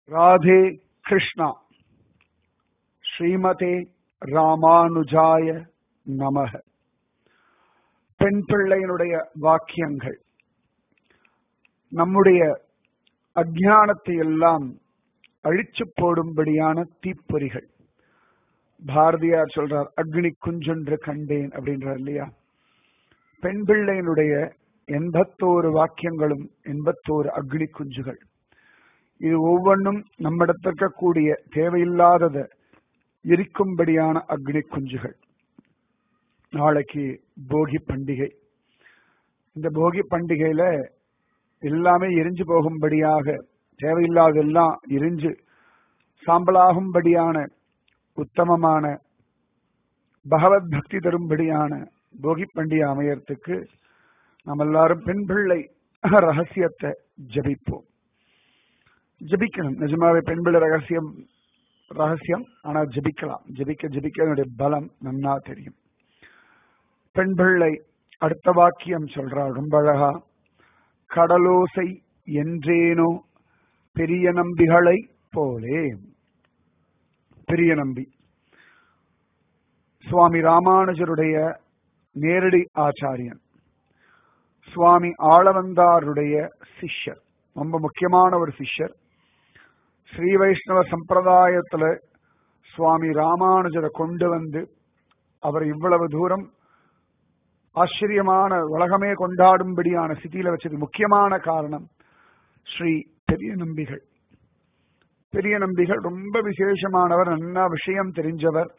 ராதே கிருஷ்ணா ஸ்ரீமதே ராமானுஜாய நமக பெண் பிள்ளையினுடைய வாக்கியங்கள் நம்முடைய அஜானத்தை எல்லாம் அழிச்சு போடும்படியான தீப்பொறிகள் பாரதியார் சொல்றார் அக்னி குஞ்சொன்று கண்டேன் அப்படின்றார் இல்லையா பெண் பிள்ளையினுடைய எண்பத்தோரு வாக்கியங்களும் எண்பத்தோரு அக்னி குஞ்சுகள் இது ஒவ்வொன்றும் நம்மிடத்தில் இருக்கக்கூடிய தேவையில்லாதத எரிக்கும்படியான அக்னி குஞ்சுகள் நாளைக்கு போகி பண்டிகை இந்த போகி பண்டிகையில எல்லாமே எரிஞ்சு போகும்படியாக தேவையில்லாதெல்லாம் எரிஞ்சு சாம்பலாகும்படியான உத்தமமான பகவத் பக்தி தரும்படியான போகி பண்டிகை அமையறதுக்கு நம்ம எல்லாரும் பெண் பிள்ளை ரகசியத்தை ஜபிப்போம் ஜபிக்கணும் நிஜமாவே பெண் பிள்ளை ரகசியம் ரகசியம் ஆனா ஜபிக்கலாம் ஜபிக்க ஜபிக்க அதனுடைய பலம் நன்னா தெரியும் பெண் பிள்ளை அடுத்த வாக்கியம் சொல்றாள் ரொம்ப அழகா கடலோசை என்றேனோ பெரிய நம்பிகளை போலே பெரிய நம்பி சுவாமி ராமானுஜருடைய நேரடி ஆச்சாரியன் சுவாமி ஆளவந்தாருடைய சிஷ்யர் ரொம்ப முக்கியமான ஒரு சிஷ்யர் ஸ்ரீ வைஷ்ணவ சம்பிரதாயத்துல சுவாமி ராமானுஜரை கொண்டு வந்து அவர் இவ்வளவு தூரம் ஆச்சரியமான உலகமே கொண்டாடும்படியான ஸ்திதியில வச்சது முக்கியமான காரணம் ஸ்ரீ பெரிய நம்பிகள் பெரிய நம்பிகள் ரொம்ப விசேஷமானவர் நல்லா விஷயம் தெரிஞ்சவர்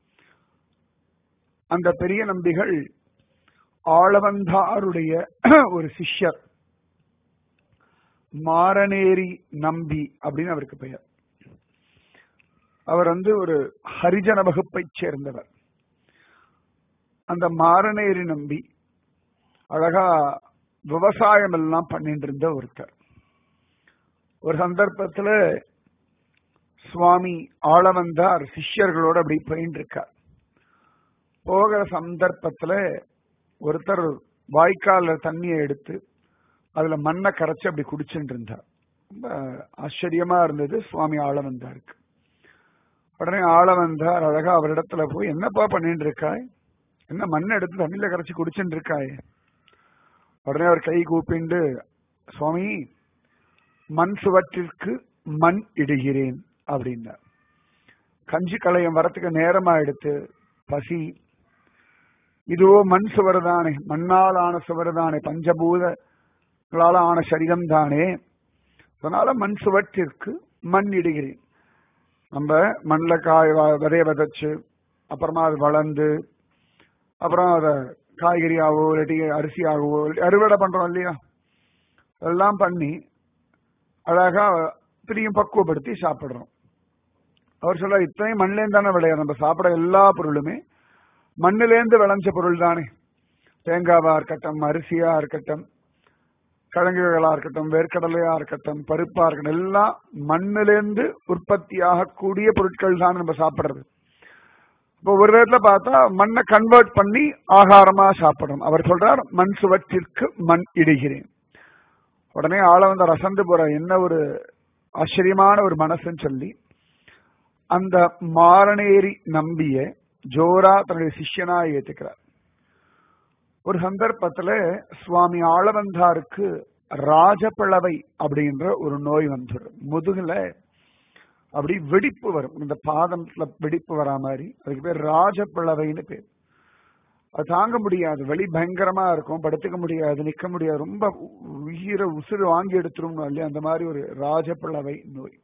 அந்த பெரிய நம்பிகள் ஆளவந்தாருடைய ஒரு சிஷ்யர் மாரநேரி நம்பி அப்படின்னு அவருக்கு பெயர் அவர் வந்து ஒரு ஹரிஜன வகுப்பை சேர்ந்தவர் அந்த மாரநேரி நம்பி அழகா விவசாயம் எல்லாம் பண்ணிட்டு இருந்த ஒருத்தர் ஒரு சந்தர்ப்பத்துல சுவாமி ஆளவந்தார் சிஷ்யர்களோட அப்படி போயிட்டு இருக்கார் போகிற சந்தர்ப்பத்துல ஒருத்தர் வாய்க்கால தண்ணியை எடுத்து அதுல மண்ணை கரைச்சு அப்படி குடிச்சுட்டு இருந்தார் ரொம்ப ஆச்சரியமா இருந்தது சுவாமி ஆளவந்தாருக்கு உடனே ஆளவந்தார் அழகா அவரிடத்துல போய் என்னப்பா பண்ணிட்டு இருக்காய் என்ன மண் எடுத்து தண்ணியில கரைச்சு குடிச்சுட்டு இருக்காய் உடனே அவர் கை கூப்பிண்டு சுவாமி மண் சுவற்றிற்கு மண் இடுகிறேன் அப்படின்னார் கஞ்சி கலையம் வரத்துக்கு நேரமா எடுத்து பசி இதுவோ மண் சுவர் தானே மண்ணால் ஆன சுவர் தானே பஞ்சபூதங்களால் ஆன சரீரம் தானே அதனால மண் சுவற்றிற்கு மண் இடுகிறேன் நம்ம மண்ணில் காய் விதைய விதைச்சு அப்புறமா அது வளர்ந்து அப்புறம் அதை காய்கறியாவோ இல்லாட்டி அரிசியாகவோ அறுவடை பண்றோம் இல்லையா எல்லாம் பண்ணி அழகா திரும்பியும் பக்குவப்படுத்தி சாப்பிடுறோம் அவர் சொல்ல இத்தனையும் மண்ணிலேருந்து தானே விளையாது நம்ம சாப்பிட எல்லா பொருளுமே மண்ணிலேருந்து விளைஞ்ச பொருள் தானே தேங்காவா இருக்கட்டும் அரிசியா இருக்கட்டும் கிழங்குகளா இருக்கட்டும் வேர்க்கடலையா இருக்கட்டும் பருப்பா இருக்கட்டும் எல்லாம் மண்ணிலேருந்து உற்பத்தி ஆகக்கூடிய பொருட்கள் தான் நம்ம சாப்பிடுறது இப்போ ஒரு விதத்துல பார்த்தா மண்ணை கன்வெர்ட் பண்ணி ஆகாரமா சாப்பிடணும் அவர் சொல்றார் மண் சுவற்றிற்கு மண் இடுகிறேன் உடனே ஆள வந்து ரசந்து போற என்ன ஒரு ஆச்சரியமான ஒரு மனசுன்னு சொல்லி அந்த மாரணேரி நம்பிய ஜோரா தன்னுடைய சிஷ்யனா ஏத்துக்கிறார் ஒரு சந்தர்ப்பத்துல சுவாமி ஆளவந்தாருக்கு ராஜப்பிளவை அப்படின்ற ஒரு நோய் வந்துடும் முதுகுல அப்படி வெடிப்பு வரும் இந்த பாதத்துல வெடிப்பு வரா மாதிரி அதுக்கு பேர் ராஜப்பிளவைன்னு பேர் அது தாங்க முடியாது வெளி பயங்கரமா இருக்கும் படுத்துக்க முடியாது நிக்க முடியாது ரொம்ப உயிரை உசுறு வாங்கி எடுத்துரும் இல்லையா அந்த மாதிரி ஒரு ராஜப்பிளவை நோய்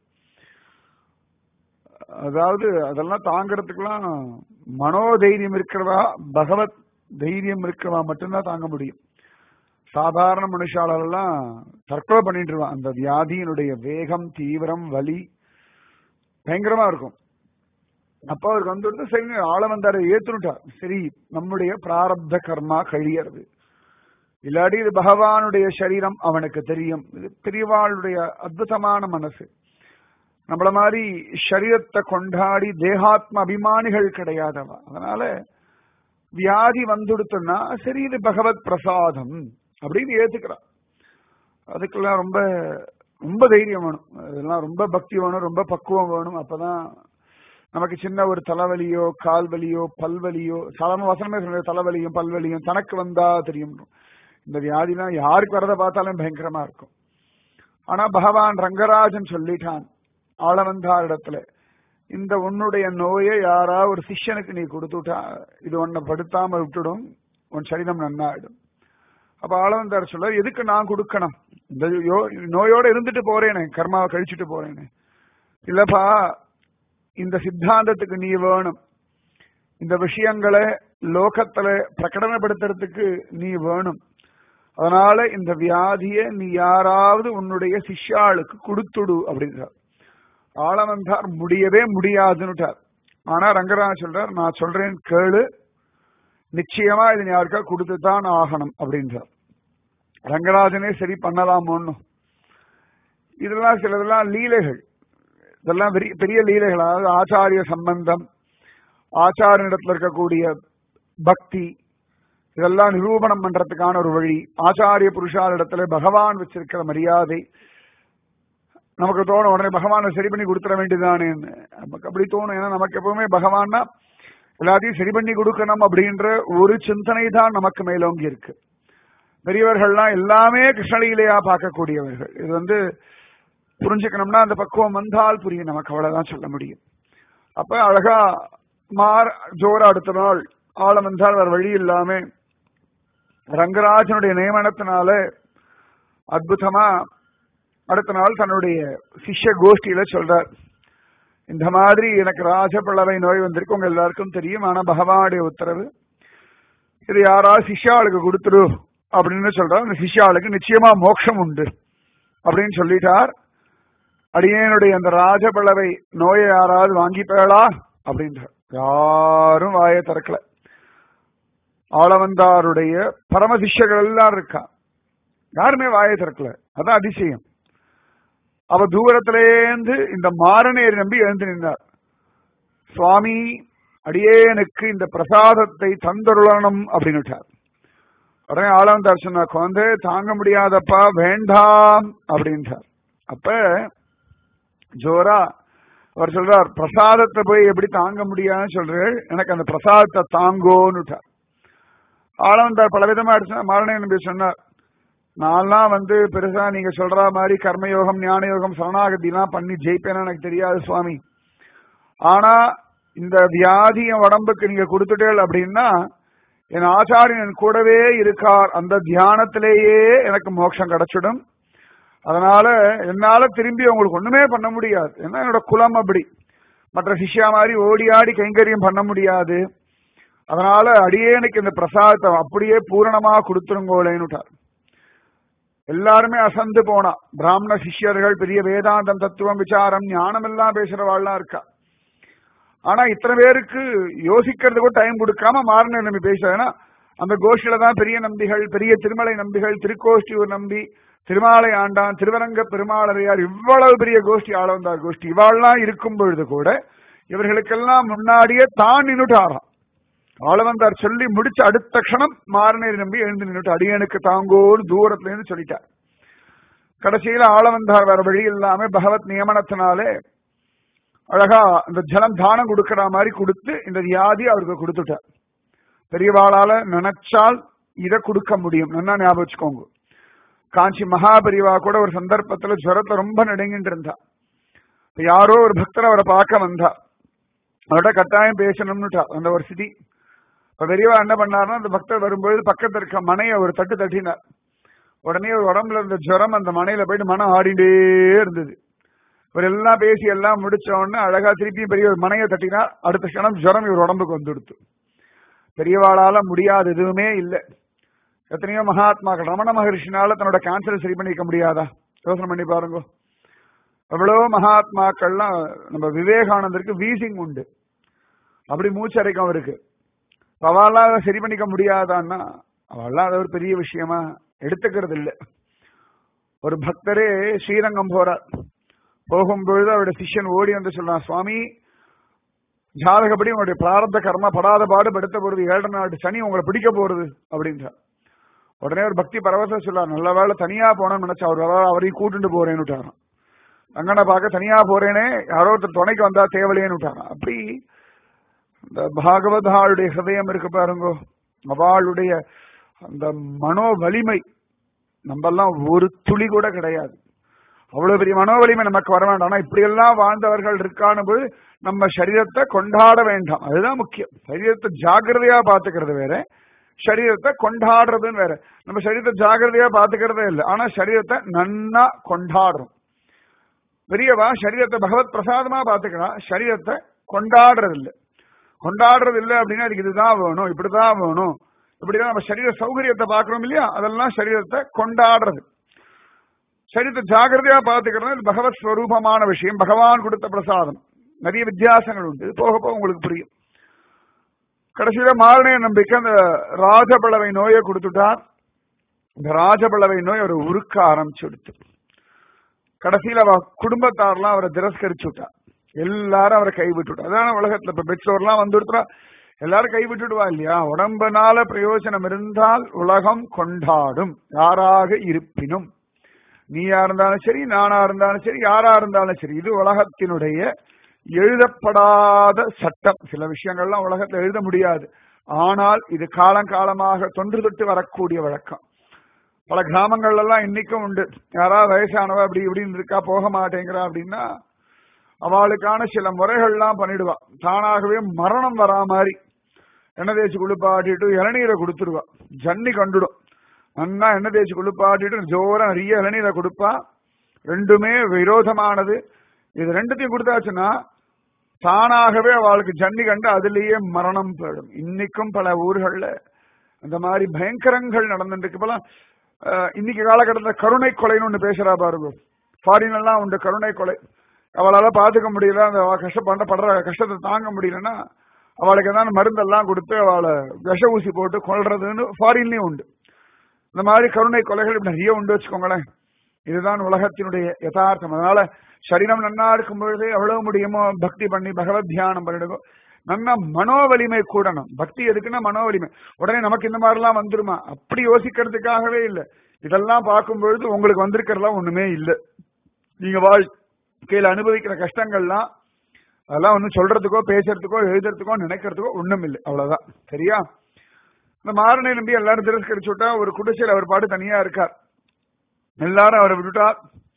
அதாவது அதெல்லாம் தாங்கிறதுக்கெல்லாம் மனோதைரியம் இருக்கிறவா பகவத் தைரியம் இருக்கிறவா மட்டும்தான் தாங்க முடியும் சாதாரண மனுஷாலெல்லாம் தற்கொலை பண்ணிட்டு அந்த வியாதியினுடைய வேகம் தீவிரம் வலி பயங்கரமா இருக்கும் அப்ப அவருக்கு வந்து சரி ஆள வந்தாரு ஏத்துட்டார் சரி நம்முடைய பிராரப்த கர்மா கழியறது இல்லாடி இது பகவானுடைய சரீரம் அவனுக்கு தெரியும் இது பெரியவாளுடைய அற்புதமான மனசு நம்மள மாதிரி சரீரத்தை கொண்டாடி தேகாத்ம அபிமானிகள் கிடையாதவா அதனால வியாதி வந்துடுத்துன்னா சரி இது பகவத் பிரசாதம் அப்படின்னு ஏத்துக்கிறான் அதுக்கெல்லாம் ரொம்ப ரொம்ப தைரியம் வேணும் இதெல்லாம் ரொம்ப பக்தி வேணும் ரொம்ப பக்குவம் வேணும் அப்பதான் நமக்கு சின்ன ஒரு தலைவலியோ கால் வலியோ பல்வலியோ சாதாரண வசனமே சொல்ற தலைவலியும் பல்வலியும் தனக்கு வந்தா தெரியும் இந்த வியாதிலாம் யாருக்கு வரதை பார்த்தாலும் பயங்கரமா இருக்கும் ஆனா பகவான் ரங்கராஜன் சொல்லிட்டான் ஆளவந்தார் இடத்துல இந்த உன்னுடைய நோயை யாரா ஒரு சிஷ்யனுக்கு நீ கொடுத்துட்டா இது உன்னை படுத்தாம விட்டுடும் உன் சரீரம் நன்னாயிடும் அப்ப ஆளவந்தார் சொல்ல எதுக்கு நான் கொடுக்கணும் இந்த யோ- நோயோட இருந்துட்டு போறேனே கர்மாவை கழிச்சுட்டு போறேனே இல்லப்பா இந்த சித்தாந்தத்துக்கு நீ வேணும் இந்த விஷயங்களை லோகத்துல பிரகடனப்படுத்துறதுக்கு நீ வேணும் அதனால இந்த வியாதியை நீ யாராவது உன்னுடைய சிஷ்யாளுக்கு கொடுத்துடு அப்படின்றார் ஆளவந்தார் முடியவே முடியாதுன்னுட்டார் ஆனா ரங்கராஜ் சொல்றார் நான் சொல்றேன் கேளு நிச்சயமா இது நீ யாருக்கா கொடுத்து தான் ஆகணும் அப்படின்றார் ரங்கராஜனே சரி பண்ணலாமோன்னு இதெல்லாம் சிலதெல்லாம் லீலைகள் இதெல்லாம் பெரிய பெரிய லீலைகள் அதாவது ஆச்சாரிய சம்பந்தம் ஆச்சாரியனிடத்துல இருக்கக்கூடிய பக்தி இதெல்லாம் நிரூபணம் பண்றதுக்கான ஒரு வழி ஆச்சாரிய புருஷாரிடத்துல பகவான் வச்சிருக்கிற மரியாதை நமக்கு தோணும் உடனே பகவானை சரி பண்ணி கொடுத்துட வேண்டியதானேன்னு நமக்கு அப்படி தோணும் ஏன்னா நமக்கு எப்பவுமே பகவான்னா எல்லாத்தையும் சரி பண்ணி கொடுக்கணும் அப்படின்ற ஒரு சிந்தனை தான் நமக்கு மேலோங்கி இருக்கு பெரியவர்கள்லாம் எல்லாமே கிருஷ்ணலீலையா பார்க்கக்கூடியவர்கள் இது வந்து புரிஞ்சுக்கணும்னா அந்த பக்குவம் வந்தால் புரியும் நமக்கு அவ்வளவுதான் சொல்ல முடியும் அப்ப அழகா மார் ஜோரா அடுத்த நாள் ஆழம் வந்தால் வேற வழி இல்லாம ரங்கராஜனுடைய நியமனத்தினால அற்புதமா அடுத்த நாள் தன்னுடைய சிஷ்ய கோஷ்டியில சொல்றார் இந்த மாதிரி எனக்கு ராஜபிளவை நோய் வந்திருக்கு உங்க எல்லாருக்கும் தெரியும் ஆனா பகவானுடைய உத்தரவு இது யாராவது சிஷ்யாளுக்கு கொடுத்துரு அப்படின்னு சொல்றார் அந்த சிஷ்யாளுக்கு நிச்சயமா மோட்சம் உண்டு அப்படின்னு சொல்லிட்டார் அடியேனுடைய அந்த ராஜபிளவை நோயை யாராவது வாங்கிப்பேளா அப்படின்றார் யாரும் வாயை திறக்கல ஆளவந்தாருடைய பரம சிஷ்யர்கள் எல்லாம் இருக்கா யாருமே வாயை திறக்கல அதான் அதிசயம் அவ தூரத்திலேந்து இந்த மாரநேர் நம்பி எழுந்து நின்றார் சுவாமி அடியேனுக்கு இந்த பிரசாதத்தை தந்தருளணும் அப்படின்னுட்டார் உடனே ஆளவந்தார் சொன்னார் குழந்தை தாங்க முடியாதப்பா வேண்டாம் அப்படின்றார் அப்ப ஜோரா அவர் சொல்றார் பிரசாதத்தை போய் எப்படி தாங்க முடியாதுன்னு சொல்றேன் எனக்கு அந்த பிரசாதத்தை தாங்கோன்னுட்டார் ஆளவந்தார் பல விதமா அடிச்சா மாரண நம்பி சொன்னார் நான்லாம் வந்து பெருசா நீங்க சொல்ற மாதிரி கர்மயோகம் ஞான யோகம் சரணாகதி எல்லாம் பண்ணி ஜெயிப்பேன்னு எனக்கு தெரியாது சுவாமி ஆனா இந்த வியாதி என் உடம்புக்கு நீங்க கொடுத்துட்டேள் அப்படின்னா என் ஆச்சாரியன் என் கூடவே இருக்கார் அந்த தியானத்திலேயே எனக்கு மோட்சம் கிடைச்சிடும் அதனால என்னால திரும்பி உங்களுக்கு ஒண்ணுமே பண்ண முடியாது ஏன்னா என்னோட குலம் அப்படி மற்ற சிஷ்யா மாதிரி ஓடி ஆடி கைங்கரியம் பண்ண முடியாது அதனால அடியேனுக்கு இந்த பிரசாதத்தை அப்படியே பூரணமா கொடுத்துருங்கோலேன்னுட்டார் எல்லாருமே அசந்து போனா பிராமண சிஷ்யர்கள் பெரிய வேதாந்தம் தத்துவம் விசாரம் ஞானம் எல்லாம் பேசுறவாள்லாம் இருக்கா ஆனா இத்தனை பேருக்கு யோசிக்கிறதுக்கு கூட டைம் கொடுக்காம மாறின நம்பி பேசுறேன்னா அந்த கோஷ்டியில தான் பெரிய நம்பிகள் பெரிய திருமலை நம்பிகள் திருக்கோஷ்டியூர் நம்பி திருமாலை ஆண்டான் திருவரங்க பெருமாளரையார் இவ்வளவு பெரிய கோஷ்டி ஆளவந்தார் கோஷ்டி இவாள்லாம் இருக்கும் பொழுது கூட இவர்களுக்கெல்லாம் முன்னாடியே தான் நின்னுட்டாராம் ஆளவந்தார் சொல்லி முடிச்ச அடுத்த க்ஷணம் மாரநேர் நம்பி எழுந்து நின்னுட்டு அடியனுக்கு தாங்கோன்னு தூரத்துல இருந்து சொல்லிட்டார் கடைசியில ஆளவந்தார் வேற வழி இல்லாம பகவத் நியமனத்தினாலே அழகா அந்த ஜலம் தானம் கொடுக்கிற மாதிரி கொடுத்து இந்த வியாதி அவருக்கு கொடுத்துட்டார் பெரியவாளால நினைச்சால் இதை கொடுக்க முடியும் நல்லா ஞாபகம் வச்சுக்கோங்க காஞ்சி மகாபரிவா கூட ஒரு சந்தர்ப்பத்துல ஜுரத்தை ரொம்ப நடுங்கிட்டு இருந்தா இப்ப யாரோ ஒரு பக்தர் அவரை பார்க்க வந்தா அவர்கிட்ட கட்டாயம் பேசணும்னுட்டா அந்த ஒரு சிதி இப்ப பெரியவா என்ன பண்ணாருன்னா அந்த பக்தர் வரும்பொழுது பக்கத்துல இருக்க மனையை ஒரு தட்டு தட்டினார் உடனே ஒரு உடம்புல இருந்த ஜுரம் அந்த மனையில போயிட்டு மனம் ஆடிண்டே இருந்தது இவர் எல்லாம் பேசி எல்லாம் முடிச்ச உடனே அழகா திருப்பியும் பெரிய ஒரு மனையை தட்டினா அடுத்த க்ஷணம் ஜுரம் இவர் உடம்புக்கு வந்துடுத்து பெரியவாளால முடியாது எதுவுமே இல்லை எத்தனையோ மகாத்மாக்கள் ரமண மகர்ஷினால தன்னோட கேன்சரை சரி பண்ணிக்க முடியாதா யோசனை பண்ணி பாருங்க எவ்வளவு மகாத்மாக்கள்லாம் நம்ம விவேகானந்தருக்கு வீசிங் உண்டு அப்படி மூச்சரைக்கும் அவருக்கு அவளால அதை சரி பண்ணிக்க முடியாதான்னா அவள்லாம் அது ஒரு பெரிய விஷயமா எடுத்துக்கிறது இல்லை ஒரு பக்தரே ஸ்ரீரங்கம் போறார் போகும்பொழுது அவருடைய சிஷ்யன் ஓடி வந்து சொல்றான் சுவாமி ஜாதகப்படி உங்களுடைய பிராரப்த கர்மா படாத பாடு படுத்த போறது ஏழரை நாட்டு சனி உங்களை பிடிக்க போறது அப்படின்றார் உடனே ஒரு பக்தி பரவச சொல்லார் நல்ல வேலை தனியா போனோம்னு நினைச்சா அவர் வர அவரையும் கூட்டிட்டு போறேன்னு விட்டாராம் அங்கன பார்க்க தனியா போறேனே யாரோ ஒருத்தர் துணைக்கு வந்தா தேவலையேன்னு விட்டாராம் அப்படி இந்த பாகவதாளுடைய ஹிருதயம் இருக்கு பாருங்க அவளுடைய அந்த மனோ வலிமை நம்மெல்லாம் ஒரு துளி கூட கிடையாது அவ்வளவு பெரிய மனோ வலிமை நமக்கு வர வேண்டாம் ஆனா இப்படி எல்லாம் வாழ்ந்தவர்கள் இருக்கான போது நம்ம சரீரத்தை கொண்டாட வேண்டாம் அதுதான் முக்கியம் சரீரத்தை ஜாக்கிரதையா பாத்துக்கிறது வேற சரீரத்தை கொண்டாடுறதுன்னு வேற நம்ம சரீரத்தை ஜாக்கிரதையா பாத்துக்கிறதே இல்லை ஆனா சரீரத்தை நன்னா கொண்டாடுறோம் பெரியவா சரீரத்தை பகவத் பிரசாதமா பாத்துக்கலாம் சரீரத்தை கொண்டாடுறது இல்லை கொண்டாடுறது இல்லை அப்படின்னா அதுக்கு இதுதான் வேணும் இப்படிதான் வேணும் இப்படிதான் நம்ம சரீர சௌகரியத்தை பாக்குறோம் இல்லையா அதெல்லாம் சரீரத்தை கொண்டாடுறது சரீரத்தை ஜாகிரதையா பாத்துக்கிறது பகவத் ஸ்வரூபமான விஷயம் பகவான் கொடுத்த பிரசாதம் நிறைய வித்தியாசங்கள் உண்டு போக போக உங்களுக்கு புரியும் கடைசியில மாரணய நம்பிக்கை அந்த ராஜபளவை நோயை கொடுத்துட்டார் இந்த ராஜபளவை நோய் அவரை உருக்க ஆரம்பிச்சு கொடுத்து கடைசியில அவ குடும்பத்தாரெல்லாம் அவரை திரஸ்கரிச்சு விட்டா எல்லாரும் அவரை கைவிட்டு அதான உலகத்துல இப்ப பெற்றோர்லாம் வந்துடுறா எல்லாரும் கைவிட்டுடுவா இல்லையா உடம்புனால பிரயோஜனம் இருந்தால் உலகம் கொண்டாடும் யாராக இருப்பினும் நீயா இருந்தாலும் சரி நானா இருந்தாலும் சரி யாரா இருந்தாலும் சரி இது உலகத்தினுடைய எழுதப்படாத சட்டம் சில விஷயங்கள்லாம் உலகத்துல எழுத முடியாது ஆனால் இது காலங்காலமாக தொன்று தொட்டு வரக்கூடிய வழக்கம் பல கிராமங்கள்ல எல்லாம் இன்னைக்கும் உண்டு யாராவது வயசானவ அப்படி இப்படின்னு இருக்கா போக மாட்டேங்கிறா அப்படின்னா அவளுக்கான சில முறைகள்லாம் பண்ணிடுவா தானாகவே மரணம் வரா மாதிரி எண்ணெய் தேய்ச்சி குளிப்பாட்டிட்டு இளநீரை கொடுத்துருவா ஜன்னி கண்டுடும் நன்னா எண்ணெய் தேய்ச்சி குளிப்பாட்டிட்டு ஜோரா நிறைய இளநீரை கொடுப்பா ரெண்டுமே விரோதமானது இது ரெண்டுத்தையும் கொடுத்தாச்சுன்னா தானாகவே அவளுக்கு ஜன்னி கண்டு அதுலேயே மரணம் போயிடும் இன்னைக்கும் பல ஊர்கள்ல அந்த மாதிரி பயங்கரங்கள் நடந்துட்டு இருக்கு இப்பெல்லாம் இன்னைக்கு காலகட்டத்தில் கருணை கொலைன்னு ஒன்று பேசுறா பாருங்க ஃபாரின் எல்லாம் உண்டு கருணை கொலை அவளால பாத்துக்க முடியல அந்த கஷ்டப்பட படுற கஷ்டத்தை தாங்க முடியலன்னா அவளுக்கு ஏதாவது மருந்தெல்லாம் கொடுத்து அவளை விஷ ஊசி போட்டு கொள்றதுன்னு ஃபாரின்லயும் உண்டு இந்த மாதிரி கருணை கொலைகள் இப்படி நிறைய உண்டு வச்சுக்கோங்களேன் இதுதான் உலகத்தினுடைய யதார்த்தம் அதனால சரீரம் நன்னா இருக்கும் பொழுது எவ்வளவு முடியுமோ பக்தி பண்ணி பகவத் தியானம் பண்ணிடுங்க நன்னா மனோவலிமை கூடணும் பக்தி எதுக்குன்னா மனோவலிமை உடனே நமக்கு இந்த மாதிரிலாம் வந்துருமா அப்படி யோசிக்கிறதுக்காகவே இல்லை இதெல்லாம் பார்க்கும் பொழுது உங்களுக்கு வந்திருக்கிறதெல்லாம் ஒண்ணுமே இல்லை நீங்க வாழ்க்கையில அனுபவிக்கிற கஷ்டங்கள்லாம் அதெல்லாம் ஒன்றும் சொல்றதுக்கோ பேசுறதுக்கோ எழுதுறதுக்கோ நினைக்கிறதுக்கோ ஒண்ணும் இல்லை அவ்வளவுதான் சரியா இந்த மாறனை நம்பி எல்லாரும் திரஸ்கரிச்சு விட்டா ஒரு குடிசையில் அவர் பாட்டு தனியா இருக்கார் எல்லாரும் அவரை விட்டுட்டார்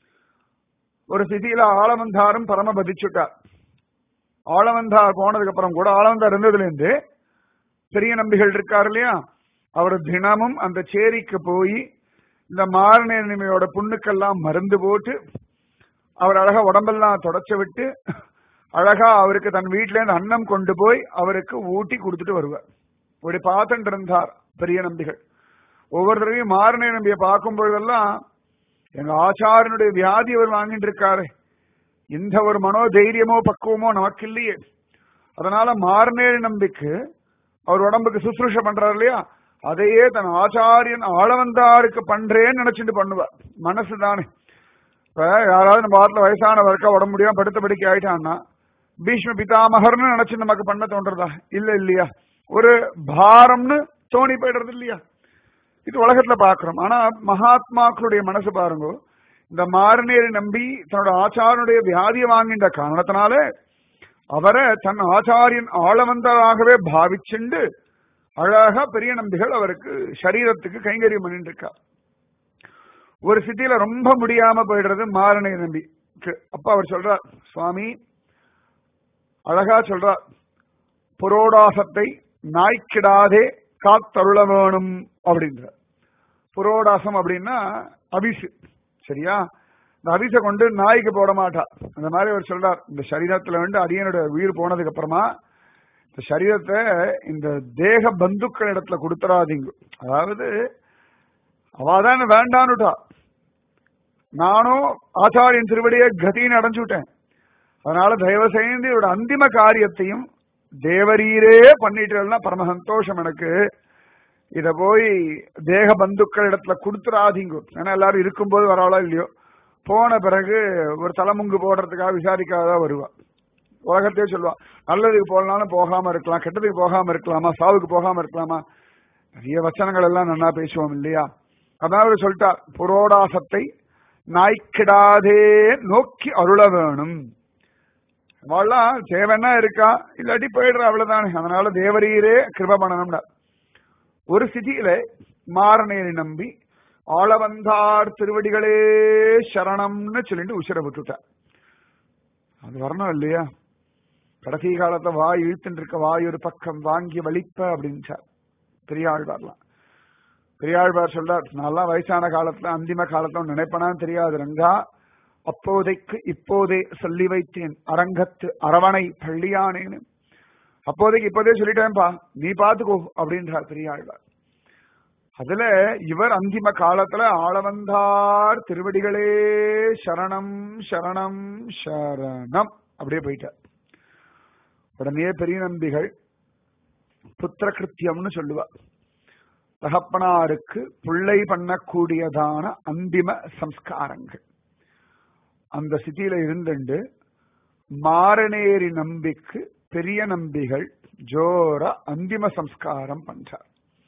ஒரு சிதியில ஆளவந்தாரும் பரம பதிச்சுட்டார் ஆளவந்தார் போனதுக்கு அப்புறம் கூட ஆளவந்தார் இருந்ததுல இருந்து பெரிய நம்பிகள் இருக்கார் இல்லையா அவர் தினமும் அந்த சேரிக்கு போய் இந்த மாரணேனிமையோட புண்ணுக்கெல்லாம் மருந்து போட்டு அவர் அழகா உடம்பெல்லாம் தொடச்சு விட்டு அழகா அவருக்கு தன் வீட்டுல இருந்து அன்னம் கொண்டு போய் அவருக்கு ஊட்டி கொடுத்துட்டு வருவார் இப்படி பார்த்துட்டு இருந்தார் பெரிய நம்பிகள் ஒவ்வொரு தடவையும் மாரணை நம்பியை பார்க்கும் பொழுதெல்லாம் எங்க ஆச்சாரனுடைய வியாதி அவர் வாங்கிட்டு இருக்காரு இந்த ஒரு மனோதைரியமோ பக்குவமோ நமக்கு இல்லையே அதனால மார்னேரி நம்பிக்கு அவர் உடம்புக்கு சுசுரூஷ பண்றாரு இல்லையா அதையே தன் ஆச்சாரியன் ஆளவந்தாருக்கு பண்றேன்னு நினைச்சிட்டு பண்ணுவார் மனசு தானே இப்ப யாராவது நம்ம வாரத்துல வயசானவருக்கா உடம்பு முடியாம படுத்த படிக்க ஆயிட்டான்னா பீஷ்ம பிதாமகர்னு நினைச்சு நமக்கு பண்ண தோன்றதா இல்ல இல்லையா ஒரு பாரம்னு தோணி போயிடுறது இல்லையா இது உலகத்துல பாக்குறோம் ஆனா மகாத்மாக்களுடைய மனசு பாருங்க இந்த மாறுநேரை நம்பி தன்னோட ஆச்சாரனுடைய வியாதியை வாங்கின்ற காரணத்தினால அவரை தன் ஆச்சாரியன் ஆளவந்தராகவே பாவிச்சுண்டு அழகா பெரிய நம்பிகள் அவருக்கு சரீரத்துக்கு கைங்கரியம் பண்ணிட்டு இருக்கா ஒரு சித்தியில ரொம்ப முடியாம போயிடுறது மாரணை நம்பி அப்ப அவர் சொல்றார் சுவாமி அழகா சொல்றார் புரோடாசத்தை நாய்க்கிடாதே காத்தருள வேணும் அப்படின்ற புரோடாசம் அப்படின்னா அபிசு சரியா இந்த அபிசை கொண்டு நாய்க்கு போட மாட்டா அந்த மாதிரி அவர் சொல்றார் இந்த சரீரத்துல வந்து அடியனோட உயிர் போனதுக்கு அப்புறமா இந்த சரீரத்தை இந்த தேக பந்துக்கள் இடத்துல கொடுத்துறாதீங்க அதாவது அவாதான் வேண்டான்னுட்டா நானும் ஆச்சாரியன் திருவடியை கதின்னு அடைஞ்சு விட்டேன் அதனால தயவு செய்து இவரோட அந்திம காரியத்தையும் தேவரீரே பண்ணிட்டு பரம சந்தோஷம் எனக்கு இத போய் தேக பந்துக்கள் இடத்துல கொடுத்துறாதீங்க ஏன்னா எல்லாரும் இருக்கும்போது வரவாளோ இல்லையோ போன பிறகு ஒரு தலைமுங்கு போடுறதுக்காக விசாரிக்காத வருவா உலகத்தையே சொல்லுவா நல்லதுக்கு போகலாம்னு போகாம இருக்கலாம் கெட்டதுக்கு போகாம இருக்கலாமா சாவுக்கு போகாம இருக்கலாமா நிறைய வச்சனங்கள் எல்லாம் நல்லா பேசுவோம் இல்லையா அதான் அவர் சொல்லிட்டார் புரோடாசத்தை நாய்க்கிடாதே நோக்கி அருள வேணும் அவள்லாம் தேவன்னா இருக்கா இல்லாட்டி போயிடுறா அவ்வளவுதானே அதனால தேவரீரே கிருப பண்ணணும்னா ஒரு சிதியில மாறனேரி நம்பி ஆள வந்தார் திருவடிகளே சரணம்னு சொல்லிட்டு உசிர விட்டுட்டார் அது வரணும் இல்லையா கடைசி காலத்துல வாய் இழுத்துட்டு இருக்க வாய் ஒரு பக்கம் வாங்கி வலிப்ப அப்படின்ட்டார் பெரியாழ்வார்லாம் பெரியாழ்வார் சொல்றார் நல்லா வயசான காலத்துல அந்திம காலத்துல நினைப்பனான்னு தெரியாது ரங்கா அப்போதைக்கு இப்போதே சொல்லி வைத்தேன் அரங்கத்து அரவணை பள்ளியானேன்னு அப்போதைக்கு இப்போதே சொல்லிட்டேன்பா நீ பாத்துக்கோ அப்படின்றார் பெரியாழ்வார் அதுல இவர் அந்திம காலத்துல ஆளவந்தார் திருவடிகளே சரணம் சரணம் சரணம் அப்படியே போயிட்டார் உடனே பெரிய நம்பிகள் புத்திர கிருத்தியம்னு சொல்லுவார் தகப்பனாருக்கு பிள்ளை பண்ணக்கூடியதான அந்திம சம்ஸ்காரங்கள் அந்த சிட்டியில இருந்துண்டு மாரநேரி நம்பிக்கு பெரிய நம்பிகள் ஜோரா அந்திம சம்ஸ்காரம் பண்றார்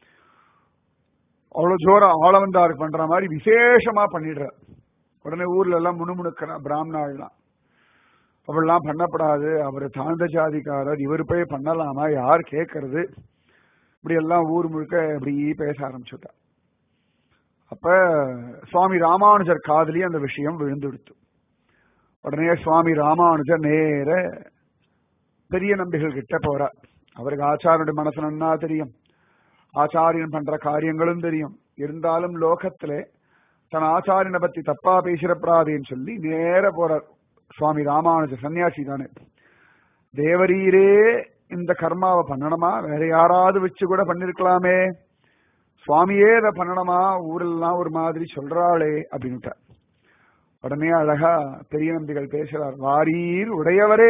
அவ்வளவு ஜோரா ஆளவந்தாருக்கு பண்ற மாதிரி விசேஷமா பண்ணிடுறார் உடனே ஊர்ல எல்லாம் முணுமுணுக்கிற பிராமணாள்லாம் அவள்லாம் பண்ணப்படாது அவர் தாழ்ந்த ஜாதிக்காரர் இவர் போய் பண்ணலாமா யார் கேட்கறது இப்படி எல்லாம் ஊர் முழுக்க இப்படி பேச ஆரம்பிச்சுட்டா அப்ப சுவாமி ராமானுஜர் காதலி அந்த விஷயம் விழுந்துடுத்து உடனே சுவாமி ராமானுஜர் நேர பெரிய நம்பிகள் கிட்ட போறார் அவருக்கு ஆச்சாரனுடைய மனசு நன்னா தெரியும் ஆச்சாரியன் பண்ற காரியங்களும் தெரியும் இருந்தாலும் லோகத்திலே தன் ஆச்சாரியனை பத்தி தப்பா பேசிடப்படாதேன்னு சொல்லி நேர போறார் சுவாமி ராமானுஜர் சன்னியாசி தானே தேவரீரே இந்த கர்மாவை பண்ணணுமா வேற யாராவது வச்சு கூட பண்ணிருக்கலாமே சுவாமியே இதை பண்ணணுமா ஊரெல்லாம் ஒரு மாதிரி சொல்றாளே அப்படின்னுட்டார் உடனே அழகா பெரிய நம்பிகள் பேசுறார் வாரீர் உடையவரே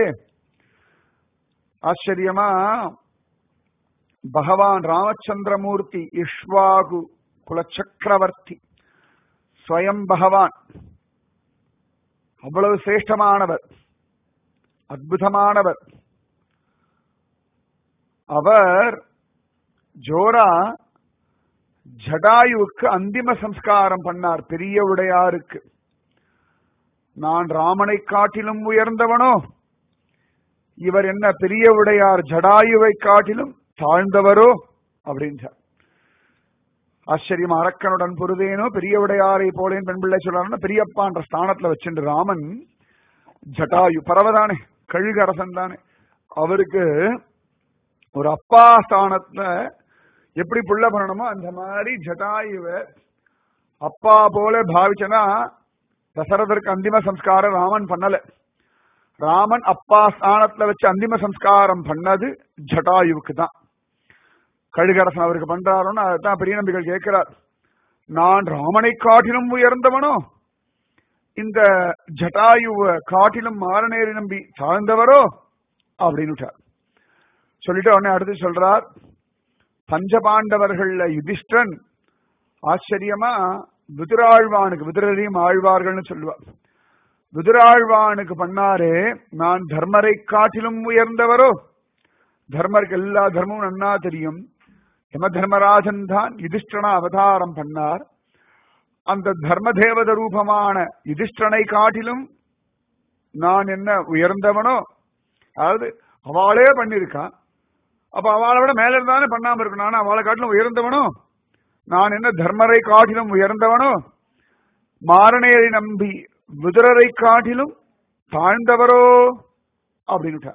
ஆச்சரியமா பகவான் ராமச்சந்திரமூர்த்தி இஷ்வாகு குலச்சக்கரவர்த்தி ஸ்வயம் பகவான் அவ்வளவு சிரேஷ்டமானவர் அற்புதமானவர் அவர் ஜோரா ஜடாயுவுக்கு அந்திம சம்ஸ்காரம் பண்ணார் பெரிய உடையாருக்கு நான் ராமனை காட்டிலும் உயர்ந்தவனோ இவர் என்ன பெரிய உடையார் ஜடாயுவை காட்டிலும் தாழ்ந்தவரோ அப்படின்றார் ஆச்சரியம் அரக்கனுடன் பொருதேனோ பெரிய உடையாரை போலேன் பெண் பிள்ளை சொல்றாருன்னா பெரியப்பான்ற ஸ்தானத்துல வச்சுட்டு ராமன் ஜட்டாயு பரவதானே கழுகு அரசன் தானே அவருக்கு ஒரு அப்பா ஸ்தானத்துல எப்படி புள்ள பண்ணணுமோ அந்த மாதிரி ஜட்டாயுவ அப்பா போல பாவிச்சனா தசரதற்கு அந்திம சம்ஸ்காரம் ராமன் பண்ணல ராமன் அப்பா ஸ்தானத்துல வச்சு அந்திம சம்ஸ்காரம் பண்ணது ஜட்டாயுவுக்கு தான் கழுகரசன் அவருக்கு பண்றாரோன்னு அதுதான் பெரிய நம்பிகள் கேட்கிறார் நான் ராமனை காட்டிலும் உயர்ந்தவனோ இந்த ஜட்டாயுவ காட்டிலும் மாரநேரி நம்பி தாழ்ந்தவரோ அப்படின்னுட்டார் சொல்லிட்டு உடனே அடுத்து சொல்றார் பஞ்சபாண்டவர்கள்ல யுதிஷ்டன் ஆச்சரியமா விதுராழ்வானுக்கு விதுரரையும் ஆழ்வார்கள்னு சொல்லுவார் விதுராழ்வானுக்கு பண்ணாரே நான் தர்மரை காட்டிலும் உயர்ந்தவரோ தர்மருக்கு எல்லா தர்மமும் நன்னா தெரியும் யம தர்மராஜன் தான் யுதிஷ்டன அவதாரம் பண்ணார் அந்த தர்ம தேவத ரூபமான யுதிஷ்டனை காட்டிலும் நான் என்ன உயர்ந்தவனோ அதாவது அவளே பண்ணிருக்கான் அப்ப அவளை விட மேல இருந்தானே பண்ணாம இருக்கணும் ஆனா அவளை காட்டிலும் உயர்ந்தவனோ நான் என்ன தர்மரை காட்டிலும் உயர்ந்தவனோ மாரணேரை நம்பி விதுரரை காட்டிலும் தாழ்ந்தவரோ அப்படின்னு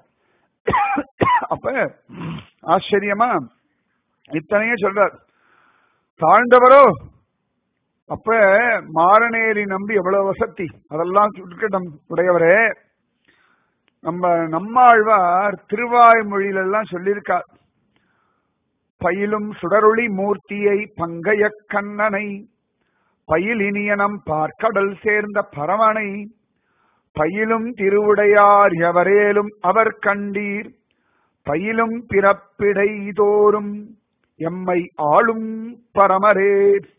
அப்ப ஆச்சரியமா இத்தனையே சொல்றார் தாழ்ந்தவரோ அப்ப மாரணேரி நம்பி எவ்வளவு வசதி அதெல்லாம் சுருக்கட்டம் உடையவரே நம்ம நம்மாழ்வார் திருவாய்மொழியில எல்லாம் சொல்லியிருக்கார் பயிலும் சுடரொளி மூர்த்தியை பங்கைய கண்ணனை பயில் இனியனம் பார்க்கடல் சேர்ந்த பரமனை பயிலும் திருவுடையார் எவரேலும் அவர் கண்டீர் பயிலும் பிறப்பிடை தோறும் எம்மை ஆளும் பரமரே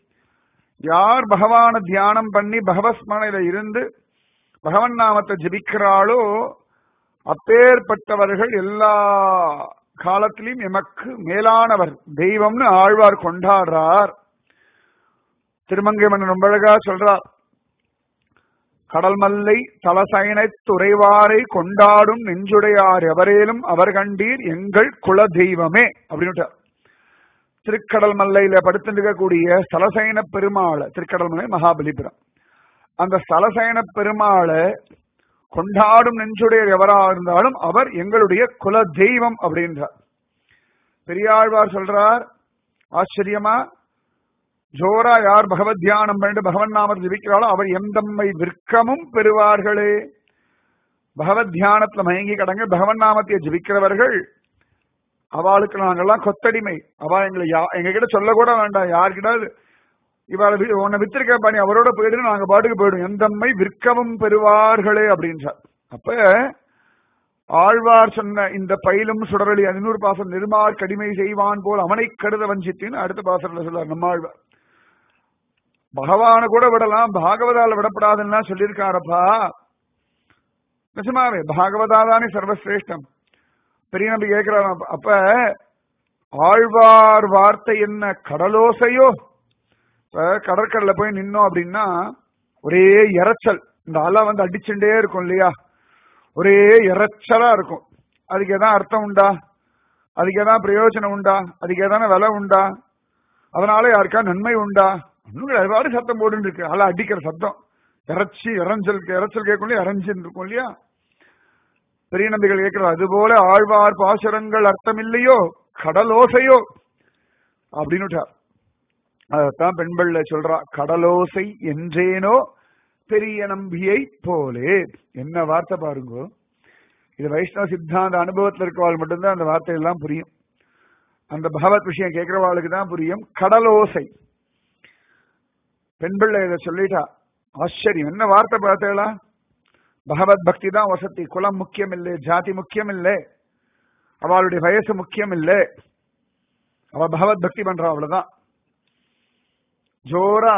யார் பகவான தியானம் பண்ணி பகவஸ்மனையில இருந்து பகவன் நாமத்தை ஜபிக்கிறாளோ அப்பேற்பட்டவர்கள் எல்லா காலத்திலும் எமக்கு மேலானவர் தெய்வம்னு ஆழ்வார் கொண்டாடுறார் திருமங்கை மன்னன் ரொம்ப அழகா சொல்றார் கடல் மல்லை தலசயனை துறைவாரை கொண்டாடும் நெஞ்சுடையார் எவரேலும் அவர் கண்டீர் எங்கள் குல தெய்வமே அப்படின்னு திருக்கடல் மல்லையில படுத்திருக்கக்கூடிய ஸ்தலசயன பெருமாளை திருக்கடல் மலை மகாபலிபுரம் அந்த ஸ்தலசயன பெருமாளை கொண்டாடும் நெஞ்சுடையர் எவரா இருந்தாலும் அவர் எங்களுடைய குல தெய்வம் அப்படின்றார் பெரியாழ்வார் சொல்றார் ஆச்சரியமா ஜோரா யார் பகவத் தியானம் பண்ணிட்டு பகவன் நாமத்தை ஜபிக்கிறாளோ அவர் எந்தம்மை விற்கமும் பெறுவார்களே பகவத் தியானத்துல மயங்கி கடங்க பகவன் நாமத்தை ஜபிக்கிறவர்கள் அவளுக்கு நாங்கெல்லாம் கொத்தடிமை அவ எங்களை யா எங்க கிட்ட சொல்ல கூட வேண்டாம் யார்கிட்ட இவாளை உன்னை வித்திருக்க பண்ணி அவரோட போயிட்டு நாங்க பாட்டுக்கு போயிடும் எந்தம்மை விற்கவும் பெறுவார்களே அப்படின்றார் அப்ப ஆழ்வார் சொன்ன இந்த பயிலும் சுடரொளி அதினூறு பாசம் நெருமார் கடிமை செய்வான் போல் அவனை கருத வஞ்சித்தின்னு அடுத்த பாசத்துல சொல்றார் நம்மாழ்வார் பகவான கூட விடலாம் பாகவதால விடப்படாதுன்னா சொல்லியிருக்காரப்பா நிஜமாவே பாகவதாதானே சர்வசிரேஷ்டம் பெரிய நம்பி கேட்கிறார் அப்ப ஆழ்வார் வார்த்தை என்ன கடலோசையோ இப்ப கடற்கடல போய் நின்னோம் அப்படின்னா ஒரே இறைச்சல் இந்த அலை வந்து அடிச்சுட்டே இருக்கும் இல்லையா ஒரே இறைச்சலா இருக்கும் அதுக்கு எதாவது அர்த்தம் உண்டா அதுக்கு எதாவது பிரயோஜனம் உண்டா அதுக்கு எதான விலை உண்டா அதனால யாருக்கா நன்மை உண்டா எவ்வாறு சத்தம் போட்டு இருக்கு அலை அடிக்கிற சத்தம் இறைச்சி இறைஞ்சல் இறைச்சல் கேட்கும் இறைஞ்சின்னு இருக்கும் இல்லையா பெரிய நம்பிகள் கேட்கிறார் அதுபோல ஆழ்வார் பாசுரங்கள் அர்த்தம் இல்லையோ கடலோசையோ அப்படின்னு அதான் பெண்பள்ள சொல்றா கடலோசை என்றேனோ பெரிய நம்பியை போலே என்ன வார்த்தை பாருங்க இது வைஷ்ணவ சித்தாந்த அனுபவத்தில் இருக்கவாள் மட்டும்தான் அந்த வார்த்தை எல்லாம் புரியும் அந்த பகவத் விஷயம் கேட்கிறவாளுக்கு தான் புரியும் கடலோசை பெண் பிள்ளை இதை சொல்லிட்டா ஆச்சரியம் என்ன வார்த்தை பார்த்தேளா பகவத் பக்தி தான் வசதி குலம் முக்கியம் இல்லை ஜாதி முக்கியம் இல்லை அவளுடைய வயசு முக்கியம் இல்லை அவ பகவத் பக்தி பண்றா அவ்வளவுதான் ஜோரா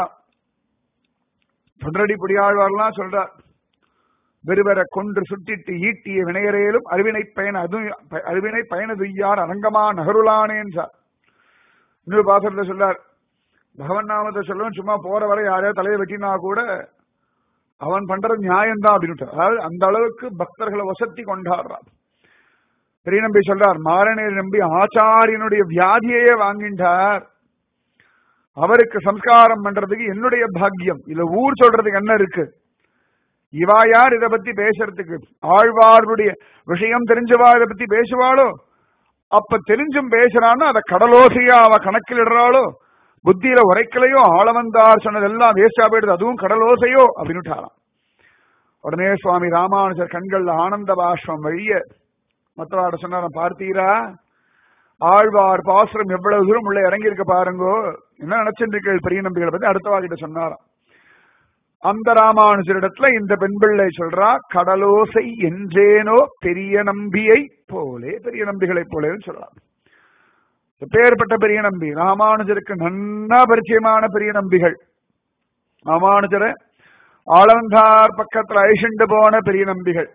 தொண்டரடி புடியாழ்வார்லாம் சொல்றார் வெறுவர கொன்று சுட்டிட்டு ஈட்டிய வினையரையிலும் அருவினை பயன் அது அருவினை பயனதுய்யார் அரங்கமா நகருளானே என்றார் இன்னொரு பாசத்துல சொல்லார் பகவன் நாமத்தை சொல்லவும் சும்மா போற வரை யாரையாவது தலையை வெட்டினா கூட அவன் பண்றது நியாயம்தான் அப்படின்னு அதாவது அந்த அளவுக்கு பக்தர்களை வசத்தி கொண்டாடுறான் பெரிய நம்பி சொல்றார் மாரணேர் நம்பி ஆச்சாரியனுடைய வியாதியையே வாங்கின்றார் அவருக்கு சம்ஸ்காரம் பண்றதுக்கு என்னுடைய பாக்கியம் இல்ல ஊர் சொல்றதுக்கு என்ன இருக்கு இவா யார் இதை பத்தி பேசுறதுக்கு ஆழ்வாருடைய விஷயம் தெரிஞ்சவா இதை பத்தி பேசுவாளோ அப்ப தெரிஞ்சும் பேசுறான்னு அதை கடலோசையா அவ கணக்கில் இடுறாளோ புத்தியில உரைக்கலையோ ஆளவந்தார் சொன்னதெல்லாம் வேஸ்டா போயிடுது அதுவும் கடலோசையோ அப்படின்னுட்டாராம் உடனே சுவாமி ராமானுஜர் கண்கள்ல ஆனந்த பாஷ்பம் வழிய மற்றவாட சொன்னார பார்த்தீரா ஆழ்வார் பாசுரம் எவ்வளவு தூரம் உள்ள இறங்கி இருக்க பாருங்கோ என்ன நினைச்சிருக்கீர்கள் பெரிய நம்பிகளை பத்தி அடுத்தவா கிட்ட சொன்னாராம் அந்த ராமானுஜரிடத்துல இந்த பெண் பிள்ளை சொல்றா கடலோசை என்றேனோ பெரிய நம்பியை போலே பெரிய நம்பிகளை போலேன்னு சொல்லலாம் பேர்பட்ட பெரிய நம்பி ராமானுஜருக்கு நன்னா பரிச்சயமான பெரிய நம்பிகள் ராமானுஜரை ஆளவந்தார் பக்கத்துல ஐஷண்டு போன பெரிய நம்பிகள்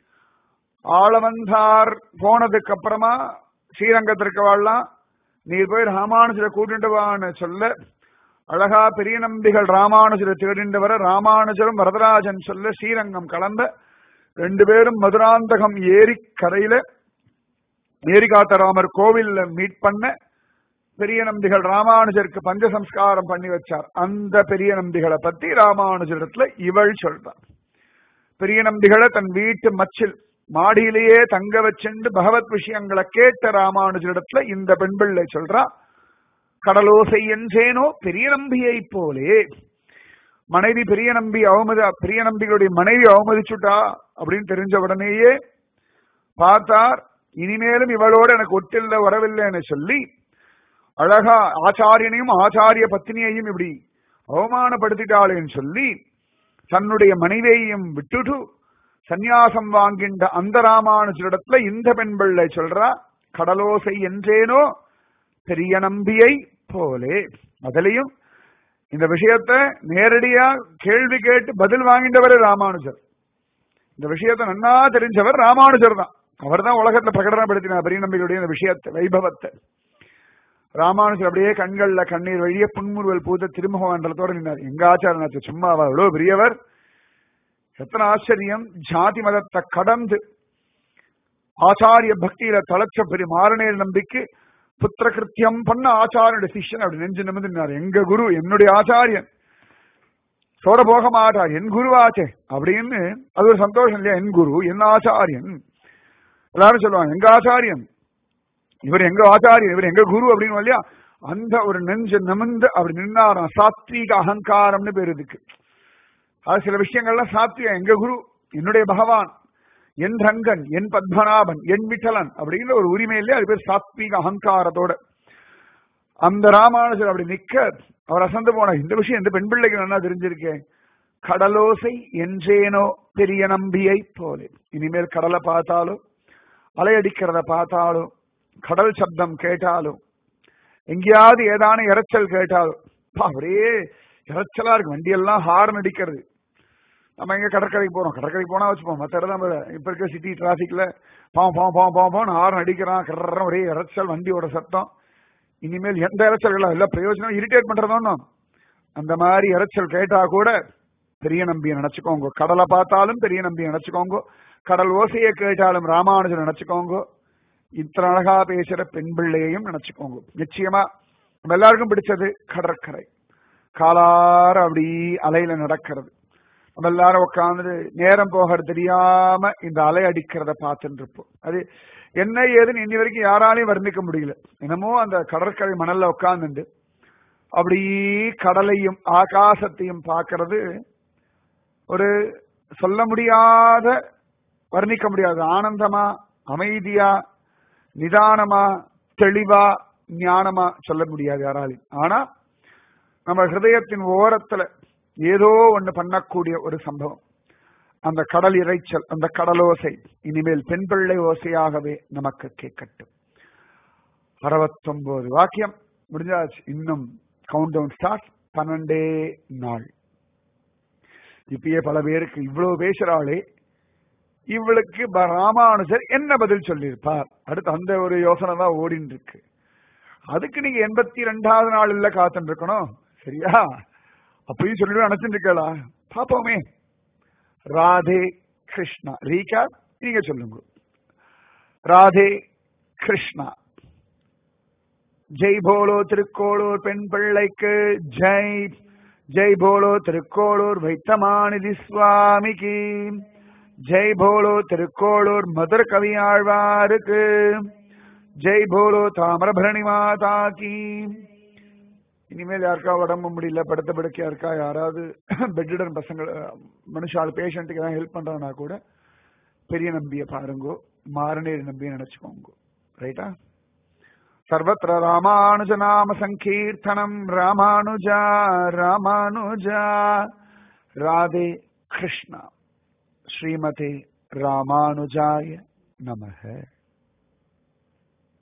ஆளவந்தார் போனதுக்கு அப்புறமா ஸ்ரீரங்கத்திற்கு வாழலாம் நீர் போய் ராமானுஜரை கூட்டிட்டு வான்னு சொல்ல அழகா பெரிய நம்பிகள் ராமானுஜரை தேடிண்டு வர ராமானுஜரும் வரதராஜன் சொல்ல ஸ்ரீரங்கம் கலந்த ரெண்டு பேரும் மதுராந்தகம் ஏரி கரையில ஏரிகாத்தராமர் கோவில்ல மீட் பண்ண பெரிய நம்பிகள் ராமானுஜருக்கு பஞ்ச சம்ஸ்காரம் பண்ணி வச்சார் அந்த பெரிய நம்பிகளை பத்தி ராமானுஜரிடத்துல இவள் சொல்றார் பெரிய நம்பிகளை தன் வீட்டு மச்சில் மாடியிலேயே தங்க வச்சுண்டு பகவத் விஷயங்களை கேட்ட ராமானுஜரிடத்துல இந்த பெண் பிள்ளை சொல்றா கடலோசை என்றேனோ பெரிய நம்பியை போலே மனைவி பெரிய நம்பி அவமதி பெரிய நம்பிகளுடைய மனைவி அவமதிச்சுட்டா அப்படின்னு தெரிஞ்ச உடனேயே பார்த்தார் இனிமேலும் இவளோட எனக்கு ஒட்டில்ல வரவில்லைன்னு சொல்லி அழகா ஆச்சாரியனையும் ஆச்சாரிய பத்னியையும் இப்படி அவமானப்படுத்திட்டாளேன்னு சொல்லி தன்னுடைய மனைவியையும் விட்டுட்டு சந்நியாசம் வாங்கின்ற அந்த ராமானுஜரிடத்துல இந்த பெண் பிள்ளை சொல்றா கடலோசை என்றேனோ பெரிய நம்பியை போலே அதுலயும் இந்த விஷயத்த நேரடியா கேள்வி கேட்டு பதில் வாங்கின்றவர் ராமானுஜர் இந்த விஷயத்த நன்னா தெரிஞ்சவர் ராமானுஜர் தான் அவர் தான் உலகத்துல பிரகடனப்படுத்தினார் பெரிய நம்பிக்கையுடைய அந்த விஷயத்தை வைபவத்தை ராமானுஜர் அப்படியே கண்கள்ல கண்ணீர் வழியே புன்முறுவல் பூத்த திருமுக மண்டலத்தோட நின்னார் எங்க ஆச்சாரனாச்சு சும்மா அவர் எவ்வளவு பெரியவர் எத்தனை ஆச்சரியம் ஜாதி மதத்தை கடந்து ஆச்சாரிய பக்தியில தளச்ச பெரிய மாரணேர் நம்பிக்கை புத்திர கிருத்தியம் பண்ண ஆச்சாரிய சிஷ்யன் அப்படி நெஞ்சு நிமிந்து நின்னார் எங்க குரு என்னுடைய ஆச்சாரியன் சோட போக மாட்டார் என் குருவாச்சே அப்படின்னு அது ஒரு சந்தோஷம் இல்லையா என் குரு என் ஆச்சாரியன் எல்லாரும் சொல்லுவாங்க எங்க ஆச்சாரியன் இவர் எங்க ஆச்சாரியன் இவர் எங்க குரு அப்படின்னு இல்லையா அந்த ஒரு நெஞ்சு நிமிந்து அப்படி நின்னாராம் சாத்வீக அகங்காரம்னு பேர் இதுக்கு அது சில விஷயங்கள்லாம் சாத்விக எங்க குரு என்னுடைய பகவான் என் ரங்கன் என் பத்மநாபன் என் விட்டலன் அப்படிங்கிற ஒரு உரிமை இல்லையா அது பேர் சாத்வீக அகங்காரத்தோட அந்த ராமானுஜர் அப்படி நிக்க அவர் அசந்து போனார் இந்த விஷயம் இந்த பெண் பிள்ளைக்கு நல்லா தெரிஞ்சிருக்கேன் கடலோசை என்றேனோ பெரிய நம்பியை போலே இனிமேல் கடலை பார்த்தாலும் அலையடிக்கிறத பார்த்தாலும் கடல் சப்தம் கேட்டாலும் எங்கேயாவது ஏதான இறைச்சல் கேட்டாலும் பா, ஒரே இறைச்சலா இருக்கு வண்டியெல்லாம் ஹார்ன் அடிக்கிறது நம்ம எங்க கடற்கரைக்கு போறோம் கடற்கரைக்கு போனா வச்சுப்போம் மற்ற இடம் தான் இப்ப இருக்க சிட்டி டிராபிக்ல பாவம் பாவம் பாவம் பாவம் பாவம் ஹார்ன் அடிக்கிறான் கர்ற ஒரே இறைச்சல் வண்டியோட சத்தம் இனிமேல் எந்த இறைச்சல்களும் இல்ல பிரயோஜனம் இரிட்டேட் பண்றதோன்னு அந்த மாதிரி இறைச்சல் கேட்டா கூட பெரிய நம்பியை நினைச்சுக்கோங்க கடலை பார்த்தாலும் பெரிய நம்பியை நினைச்சுக்கோங்க கடல் ஓசையை கேட்டாலும் ராமானுஜன் நினைச்சுக்கோங்க இத்தனை அழகா பேசுற பெண் பிள்ளையையும் நினைச்சுக்கோங்க நிச்சயமா நம்ம எல்லாருக்கும் பிடிச்சது கடற்கரை காலார அப்படி அலையில நடக்கிறது நம்ம எல்லாரும் உட்கார்ந்து நேரம் போகிறது தெரியாம இந்த அலை அடிக்கிறத பார்த்துட்டு இருப்போம் அது என்ன ஏதுன்னு இன்னி வரைக்கும் யாராலையும் வர்ணிக்க முடியல என்னமோ அந்த கடற்கரை மணல்ல உட்கார்ந்துட்டு அப்படி கடலையும் ஆகாசத்தையும் பார்க்கிறது ஒரு சொல்ல முடியாத வர்ணிக்க முடியாது ஆனந்தமா அமைதியா நிதானமா தெளிவா ஞானமா சொல்ல முடியாது யாராலையும் ஆனா நம்ம ஹிருதயத்தின் ஓரத்துல ஏதோ ஒண்ணு பண்ணக்கூடிய ஒரு சம்பவம் அந்த கடல் இறைச்சல் அந்த கடலோசை இனிமேல் பெண் பிள்ளை ஓசையாகவே நமக்கு கேட்கட்டும் அறுபத்தொன்பது வாக்கியம் முடிஞ்சாச்சு இன்னும் கவுண்ட் டவுன் ஸ்டார்ட் பன்னெண்டே நாள் இப்பயே பல பேருக்கு இவ்வளவு பேசுறாளே இவளுக்கு ப- ராமானுஜர் என்ன பதில் சொல்லியிருப்பார் அடுத்து அந்த ஒரு யோசனை தான் ஓடின்னு இருக்கு அதுக்கு நீங்க எண்பத்தி ரெண்டாவது நாள் இல்ல காத்துட்டு இருக்கணும் சரியா அப்பயும் சொல்லிட்டு நினைச்சுட்டு இருக்கலா பாப்போமே ராதே கிருஷ்ணா ரீகா நீங்க சொல்லுங்க ராதே கிருஷ்ணா ஜெய் போலோ திருக்கோளூர் பெண் பிள்ளைக்கு ஜெய் ஜெய் போலோ திருக்கோளூர் வைத்தமாநிதி சுவாமிக்கு ஜெய் போலோ திருக்கோளூர் மதுர கவியாழ்வாருக்கு ஜெய் போலோ தாமிரபரணி மாதா கி இனிமேல் யாருக்கா உடம்பு முடியல படுத்த படுக்கையா இருக்கா யாராவது பெட்டுடன் பசங்க மனுஷால் பேஷண்ட்டுக்கு ஏதாவது ஹெல்ப் பண்றாங்கன்னா கூட பெரிய நம்பிய பாருங்கோ மாரணேரி நம்பிய நினைச்சுக்கோங்க ரைட்டா सर्वत्र रामानुजनाम सङ्कीर्तनम् रामानुजा रामानुजा राधे कृष्ण श्रीमते रामानुजाय नमः